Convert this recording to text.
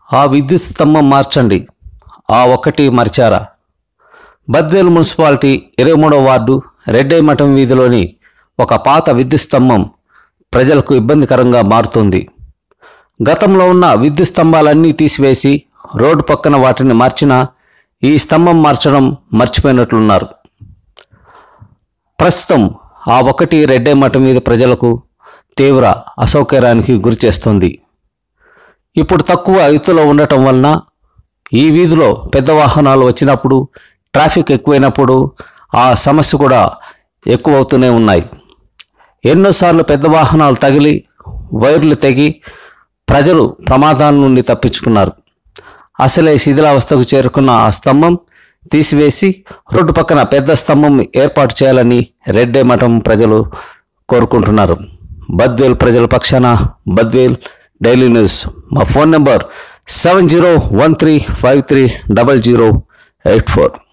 ఆ విద్యుత్ స్తంభం మార్చండి ఆ ఒక్కటి మరిచారా బద్వేలు మున్సిపాలిటీ ఇరవై మూడవ వార్డు రెడ్డై మఠం వీధిలోని ఒక పాత విద్యుత్ స్తంభం ప్రజలకు ఇబ్బందికరంగా మారుతుంది గతంలో ఉన్న విద్యుత్ స్తంభాలన్నీ తీసివేసి రోడ్డు పక్కన వాటిని మార్చినా ఈ స్తంభం మార్చడం మర్చిపోయినట్లున్నారు ప్రస్తుతం ఆ ఒకటి రెడ్డై మఠం మీద ప్రజలకు తీవ్ర అసౌకర్యానికి గురి చేస్తుంది ఇప్పుడు తక్కువ ఎత్తులో ఉండటం వలన ఈ వీధిలో పెద్ద వాహనాలు వచ్చినప్పుడు ట్రాఫిక్ ఎక్కువైనప్పుడు ఆ సమస్య కూడా ఎక్కువ అవుతూనే ఉన్నాయి ఎన్నోసార్లు పెద్ద వాహనాలు తగిలి వైర్లు తెగి ప్రజలు ప్రమాదాల నుండి తప్పించుకున్నారు అసలే శిథిలావస్థకు చేరుకున్న ఆ స్తంభం తీసివేసి రోడ్డు పక్కన పెద్ద స్తంభం ఏర్పాటు చేయాలని రెడ్డే మఠం ప్రజలు కోరుకుంటున్నారు బద్వేల్ ప్రజల పక్షాన బద్వేల్ డైలీ న్యూస్ మా phone number seven zero one three five three double zero eight four